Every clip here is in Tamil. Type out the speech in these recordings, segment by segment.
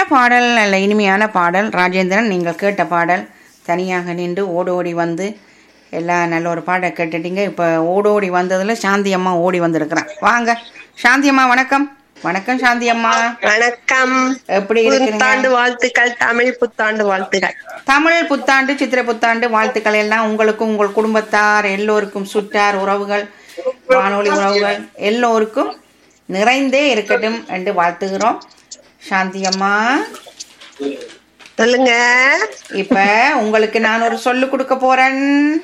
பாடல் நல்ல இனிமையான பாடல் ராஜேந்திரன் நீங்கள் கேட்ட பாடல் தனியாக நின்று ஓடி ஓடி வந்து எல்லாம் நல்ல ஒரு பாடல் கேட்டுட்டீங்க இப்போ ஓடோடி வந்ததில் சாந்தி அம்மா ஓடி வந்திருக்கிறேன் வாங்க சாந்தி அம்மா வணக்கம் வணக்கம் சாந்தி அம்மா வணக்கம் எப்படி புத்தாண்டு இருக்கிறீங்க வாழ்த்துக்கள் தமிழ் புத்தாண்டு வாழ்த்துக்கள் தமிழ் புத்தாண்டு சித்திரை புத்தாண்டு வாழ்த்துக்கள் எல்லாம் உங்களுக்கும் உங்கள் குடும்பத்தார் எல்லோருக்கும் சுற்றார் உறவுகள் வானொலி உறவுகள் எல்லோருக்கும் நிறைந்தே இருக்கட்டும் என்று வாழ்த்துகிறோம் சாந்தி அம்மா சொல்லுங்க இப்ப உங்களுக்கு நான் ஒரு சொல்லு கொடுக்க போறேன்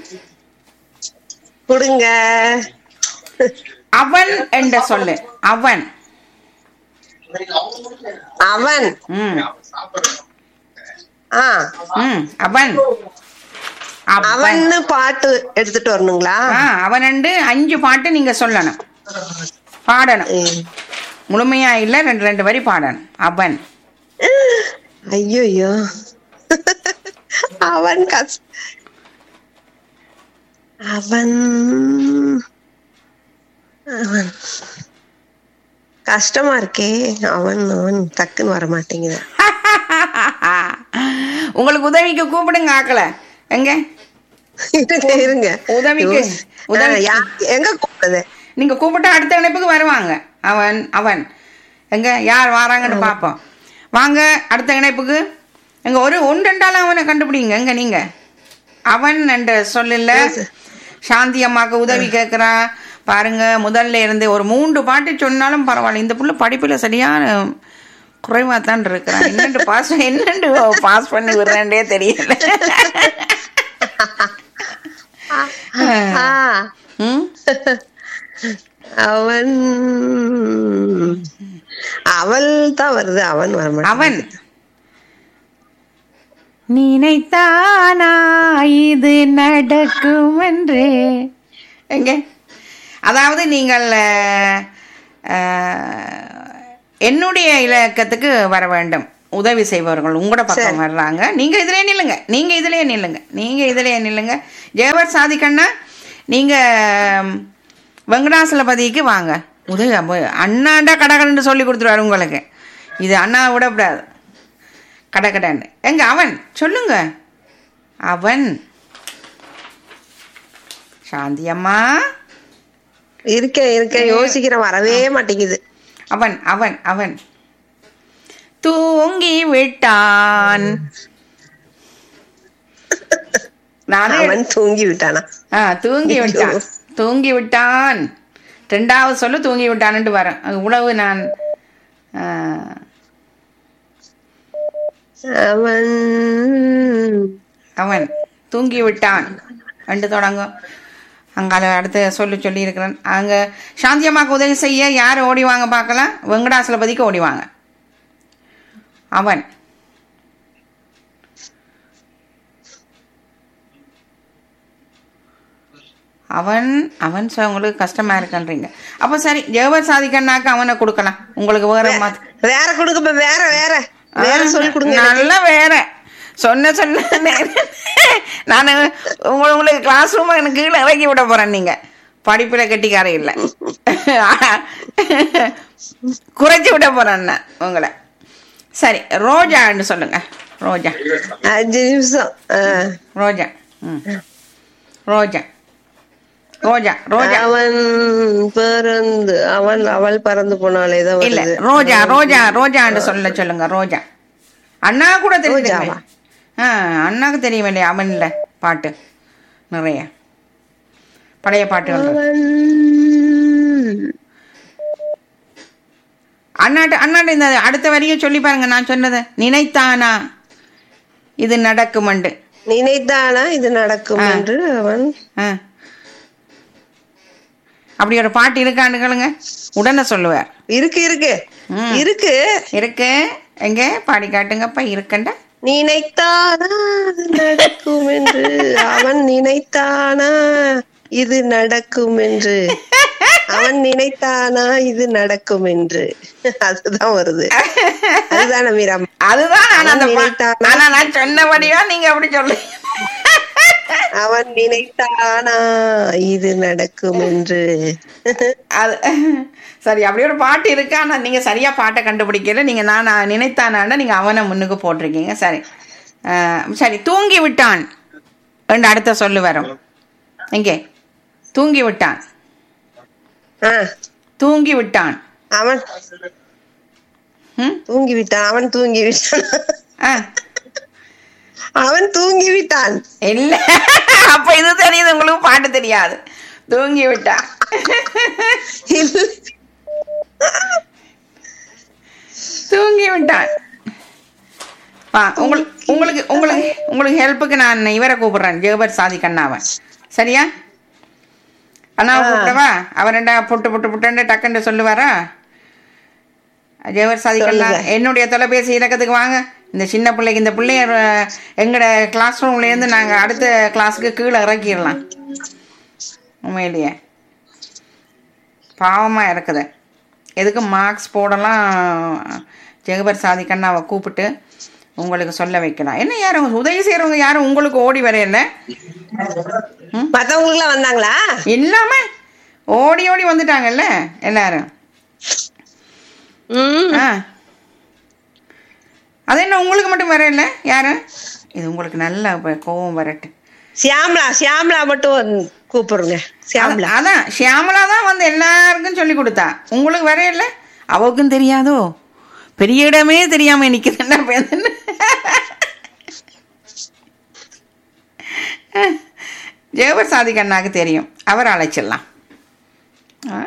கொடுங்க அவன் என்ற சொல்லு அவன் அவன் ம் ஆ ம் அவன் அவன் அவன்னு பாட்டு எடுத்துட்டு வரணுங்களா ஆ அவன் ரெண்டு அஞ்சு பாட்டு நீங்க சொல்லணும் பாடணும் ம். முழுமையா இல்ல ரெண்டு ரெண்டு வரி பாடணும் அவன் ஐயோ ஐயோ அவன் கஸ் அவன் அவன் கஷ்டமா இருக்கே அவன் அவன் டக்குன்னு வர மாட்டேங்குது உங்களுக்கு உதவிக்கு கூப்பிடுங்க ஆக்கல எங்க இருங்க இருங்க உதவிக்கு யோசி- உதவி ஆ, யா- எங்க கூப்பிடுது நீங்க கூப்பிட்டா அடுத்த இணைப்புக்கு வருவாங்க அவன் அவன் எங்க யார் வராங்கன்னு பார்ப்போம் வாங்க அடுத்த இணைப்புக்கு எங்க ஒரு ஒன்று ரெண்டாலும் அவனை கண்டுபிடிங்க எங்க நீங்க அவன் என்ற சொல்லல சாந்தி அம்மாக்கு உதவி கேட்குறா பாருங்க முதல்ல இருந்து ஒரு மூன்று பாட்டு சொன்னாலும் பரவாயில்ல இந்த புள்ள படிப்புல சரியான குறைவா தான் இருக்கிறான் என்னண்டு பாஸ் என்னண்டு பாஸ் பண்ணி விடுறேன்டே தெரியல ஆ, ம் அவன் அவள் தான் வருது அவன் வர அவன் நினைத்தானா இது நடக்கும் என்று எங்க அதாவது நீங்கள் அஹ், என்னுடைய இலக்கத்துக்கு வர வேண்டும் உதவி செய்பவர்கள் உங்களோட பக்கம் வர்றாங்க நீங்க இதுலயே நில்லுங்க நீங்க இதுலயே நில்லுங்க நீங்க இதுலயே நில்லுங்க ஜெயவர் சாதிக்கண்ணா நீங்க ம், வெங்கடாசலபதிக்கு வாங்க உதவி அப்போ அண்ணாண்டா கடகடன்னு சொல்லி கொடுத்துருவாரு உங்களுக்கு இது அண்ணா விடக்கூடாது கடகடன்னு எங்க அவன் சொல்லுங்க அவன் சாந்தி அம்மா இருக்கேன் இருக்கேன் யோசிக்கிறேன் வரவே மாட்டேங்குது அவன் அவன் அவன் தூங்கி விட்டான் நானே அவன் தூங்கி விட்டானா ஆ தூங்கி விட்டான் தூங்கி விட்டான் ரெண்டாவது சொல்லு தூங்கி விட்டான்ட்டு வரேன் அது உழவு நான் ஆ, அவன் அவன் தூங்கி விட்டான் ரெண்டு தொடங்கும் அங்கால அடுத்து சொல்லி சொல்லி இருக்கிறேன் அங்க சாந்தி அம்மாவுக்கு உதவி செய்ய யார் ஓடிவாங்க பார்க்கலாம் வெங்கடாசலபதிக்கு ஓடிவாங்க அவன் அவன் அவன் சொ- உங்களுக்கு கஷ்டமா இருக்குன்றீங்க அப்ப சரி ஜெகவர் சாதிக்கண்ணாக்கு அவனை கொடுக்கலாம் உங்களுக்கு வேற மாதிரி வேற கொடுக்க வேற வேற வேற சொல்லி கொடுங்க எனக்கு. நல்ல வேற சொன்ன சொன்ன நான் உங்களை உங்களுக்கு கிளாஸ் ரூம் எனக்கு கீழே இறக்கி விட போறேன் நீங்க படிப்புல கெட்டிக்கார இல்ல குறைச்சி விட போறேன் நான் உங்களை சரி ரோஜான்னு சொல்லுங்க ரோஜா அஞ்சு நிமிஷம் ஆ. ரோஜா ம் ரோஜா ரோஜா ரோஜா அவன் பறந்து அவன் அவள் பறந்து போனாலே தான் இல்ல வருது ரோஜா ரோஜா ரோஜான்னு சொல்ல சொல்லுங்க ரோஜா அண்ணா கூட தெரியுது ரோஜாவா? ஆ அண்ணாக்கு தெரியும் இல்லையா அவன்ல பாட்டு நிறைய பழைய பாட்டுகள் இருக்கு. அவன் அண்ணாட்ட அண்ணாட்ட இந்த அடுத்த வரியை சொல்லி பாருங்க நான் சொன்னதை நினைத்தானா இது நடக்குமண்டு நினைத்தானா இது நடக்கும் ஆ. என்று அவன் ஆ. அப்படி ஒரு பாட்டு இருக்கான்னு கேளுங்க உடனே சொல்லுவார் இருக்கு இருக்கு ம். இருக்கு இருக்கு எங்க பாடி காட்டுங்கப்பா இருக்கண்டா நினைத்தானா அது நடக்கும் என்று அவன் நினைத்தானா இது நடக்கும் என்று அவன் நினைத்தானா இது நடக்கும் என்று அதுதான் வருது அதுதானே மீராம் அதுதான் நான் அந்த அவன் பா- நினைத்தானா? ஆனா நான் சொன்னபடியா நீங்க அப்படி சொல்றீங்க அவன் நினைத்தானா இது நடக்கும் என்று அது சரி அப்படி ஒரு பாட்டு இருக்கு ஆனா நீங்க சரியா பாட்டை கண்டுபிடிக்கல நீங்க நான் நான் நினைத்தானாண்ட நீங்க அவனை முன்னுக்கு போட்டிருக்கீங்க சரி அஹ், சரி தூங்கி விட்டான் ரெண்டு அடுத்த சொல்லு வரும் எங்கே தூங்கி விட்டான் ஆ, தூங்கி விட்டான் அவன் ம் தூங்கி விட்டான் அவன் தூங்கி விட்டான் ஆ அவன் தூங்கி விட்டான் இல்ல அப்ப இது தெரியுது உங்களுக்கு பாட்டு தெரியாது தூங்கி விட்டான் இல்ல. தூங்கி விட்டான் வா உங்களுக்கு உங்களுக்கு உங்களுக்கு உங்களுக்கு ஹெல்ப்புக்கு நான் இவரை கூப்பிடுறேன் ஜெகபர் சாதி கண்ணாவை சரியா அண்ணாவை ஆ. கூப்பிடவா அவர் ரெண்டா புட்டு புட்டு புட்டுன்னு டக்குன்னு சொல்லுவாரா ஜெகபர் சாதி கண்ணா சொல்லுங்க. என்னுடைய தொலைபேசி இலக்கத்துக்கு வாங்க இந்த சின்ன பிள்ளைக்கு இந்த பிள்ளைய அஹ், எங்கட கிளாஸ் ரூம்லேருந்து நாங்கள் அடுத்த கிளாஸுக்கு கீழே இறக்கிடலாம் உண்மையிலேயே பாவமாக இருக்குது எதுக்கு மார்க்ஸ் போடலாம் ஜெகபர் சாதி கண்ணாவை கூப்பிட்டு உங்களுக்கு சொல்ல வைக்கலாம் என்ன யாரும் உதவி செய்கிறவங்க யாரும் உங்களுக்கு ஓடி வரையில மத்தவங்களுக்கு எல்லாம் வந்தாங்களா இல்லாம ஓடி ஓடி வந்துட்டாங்கல்ல எல்லாரும் ம் ஆ அது என்ன உங்களுக்கு மட்டும் வரையில யாரு இது உங்களுக்கு நல்ல ப- கோவம் வரட்டு சியாம்லா சியாம்லா மட்டும் வந்து கூப்பிடுங்க சியாம்லா அதான், அதான் ஷியாமலா தான் வந்து எல்லாருக்கும் சொல்லி கொடுத்தா உங்களுக்கு வரையில அவளுக்கும் தெரியாதோ பெரிய இடமே தெரியாம நிக்குதுன்னா பேருந்து ஜெகவர் சாதிக் அண்ணாக்கு தெரியும் அவர் அழைச்சிடலாம் ஆ?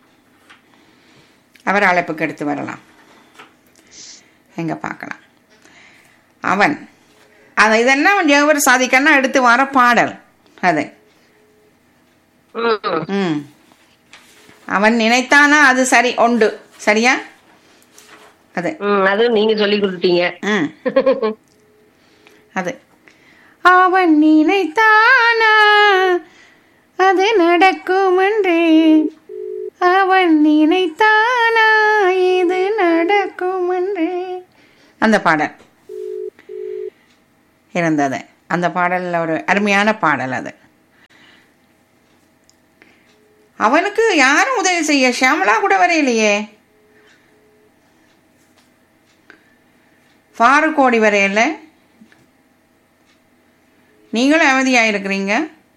அவர் அழைப்புக்கு எடுத்து வரலாம் எங்க பார்க்கலாம் அவன் அது இதெல்லாம் ஜெகவர் சாதிக்கன்னா எடுத்து வர பாடல் அது ம். ம் அவன் நினைத்தானா அது சரி உண்டு சரியா அது ம், அதுவும் நீங்க சொல்லி கொடுத்தீங்க ம் அது அவன் நினைத்தானா அது நடக்கும் என்று அவன் நினைத்தானா இது நடக்கும் என்று அந்த பாடல் இருந்தது அந்த பாடல்ல ஒரு அருமையான பாடல் அது அவனுக்கு யாரும் உதவி செய்ய ஷியாமலா கூட வரையிலையே ஃபாரூக் ஓடி வரையில நீங்களும் அவதியாக இருக்கிறீங்க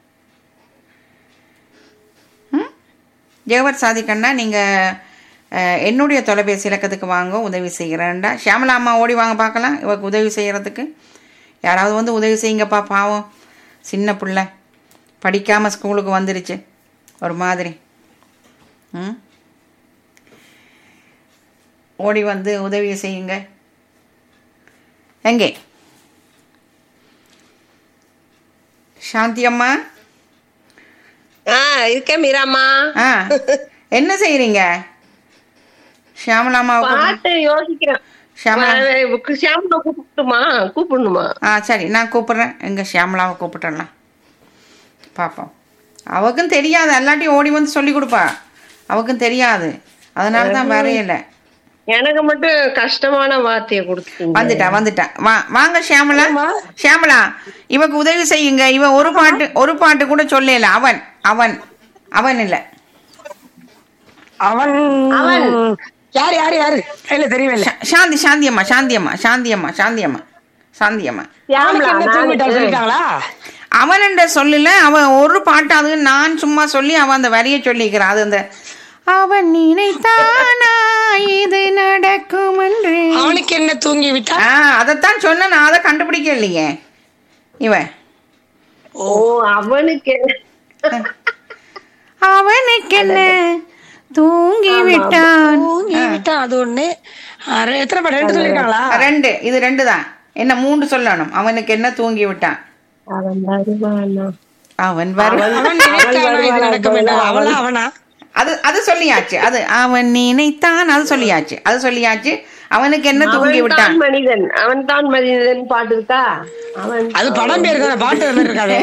ம்? ஜெகவர் சாதிக்கண்ணா நீங்கள் என்னுடைய தொலைபேசி இலக்கத்துக்கு வாங்க உதவி செய்கிறேன்டா ஷியாமலா அம்மா ஓடி வாங்க பார்க்கலாம் இவருக்கு உதவி செய்கிறதுக்கு யாராவது வந்து உதவி செய்யுங்கப்பா பாவம் சின்ன பிள்ளை படிக்காமல் ஸ்கூலுக்கு வந்துருச்சு ஒரு மாதிரி ம் ஓடி வந்து உதவி செய்யுங்க எங்கே சாந்தி அம்மா ஆ இருக்கேன் மீராம்மா ஆ என்ன செய்றீங்க ஷியாமலாமாவை கூப்பிடு. பாட்டு யோசிக்கிறேன் ஷியாமலா வ- சியாமலா கூப்பிட்டுமா கூப்பிடணுமா ஆ சரி நான் கூப்பிட்றேன் எங்க ஷியாமலாவை கூப்பிட்டுடலாம் பார்ப்போம் அவக்கும் தெரியாது எல்லாட்டையும் ஓடி வந்து சொல்லி கொடுப்பா அவக்கும் தெரியாது அதனால தான் வரையல எனக்கு மட்டும் கஷ்டமான வார்த்தையை கொடுத்தீங்க வந்துட்டா வந்துட்டா வா வாங்க ஷியாமலா ஷியாமலா இவக்கு உதவி செய்யுங்க இவ ஒரு பாட்டு ஒரு பாட்டு கூட சொல்லல அவன் அவன் அவன் இல்ல அவன் அவன். யாரு யாரு யாரு இல்ல தெரியவே இல்ல சா- சாந்தி சாந்தி அம்மா சாந்தி அம்மா சாந்தி அம்மா சாந்தி அம்மா சாந்தி அம்மா அவனுக்கு சியாமலா என்ன தூங்கிட்டா நான் சொல்லிட்டாங்களா அவன் என்ற சொல்லல அவன் ஒரு பாட்டு அது நான் சும்மா சொல்லி அவன் அந்த வரியை சொல்லிக்கிறான் அது அந்த அவன் நினைத்தானா இது நடக்கும் என்று அவனுக்கு என்ன தூங்கி விட்டா ஆ அதைத்தான் சொன்ன நான் அதை கண்டுபிடிக்க இல்லையே இவன் ஓ அவனுக்கு அவனுக்கு என்ன தூங்கி விட்டான் தூங்கி விட்டா அது ஒண்ணு அரை- எத்தனை பாட்டு ரெண்டு சொல்லிருக்காங்களா ரெண்டு இது ரெண்டு தான் என்ன மூன்று சொல்லணும் அவனுக்கு என்ன தூங்கி விட்டான் அவன் வருவானா அவன் வரும் அவன் நினைத்தானா இது நடக்கும் என்று அவளா அவனா அது அது சொல்லியாச்சு அது அவன் நினைத்தான் அது சொல்லியாச்சு அது சொல்லியாச்சு அவனுக்கு என்ன தூங்கி அவன் விட்டான் தான் மனிதன் அவன் தான் மனிதன் பாட்டு இருக்கா அவன் அது படம் பேர் தானே பாட்டு மாதிரி இருக்காது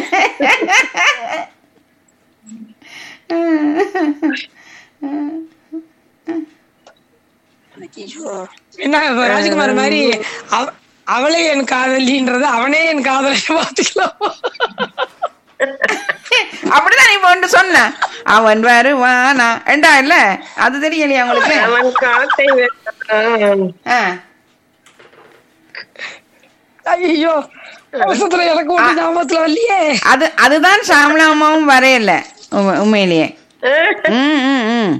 ஐயோ. என்ன இப்ப ராஜ்குமார் மாதிரி அவ- அவளே என் காதலின்றது அவனே என் காதலை பார்த்துக்கலாம் அப்படிதான் இப்ப ஒன்று சொன்ன அவன் வருவானா ஏண்டா இல்ல அது தெரியலையா உங்களுக்கு அவன் காட்டை வேண்டாம். ஆ. ஐயோ அவசரத்துல எனக்கு ஒண்ணு ஞாபகத்துல வரலையே அது அதுதான் சாமலாமாவும் வரையல உண்மை- உண்மையிலேயே ம், ம், ம்.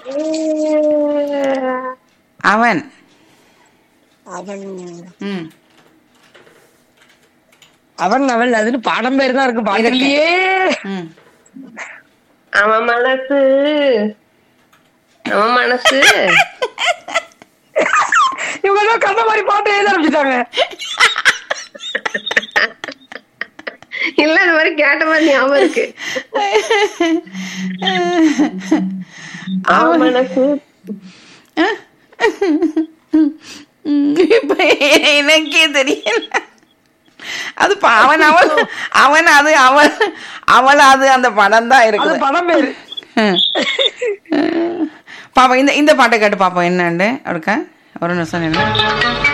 அவன் அவன் ம். அவன் அவள் அதுன்னு பாடம் பேர் தான் இருக்கு பாடலையே ம். அவன் மனசு அவன் மனசு இவங்க தான் கண்ண மாதிரி பாட்டு எழுத ஆரம்பிச்சிட்டாங்க இல்ல அது மாதிரி கேட்ட மாதிரி ஞாபகம் இருக்கு அவன் மனசு ம், இப்ப எனக்கே தெரியல அது பா- அவன் அவன் அவன் அது அவன் அவள் அது அந்த படம் தான் அது இருக்குது படம் பேரு ம். பாப்போம் இந்த இந்த பாட்டை கேட்டு பாப்போம் என்னண்டு அவருக்கா ஒரு நிமிஷம் என்ன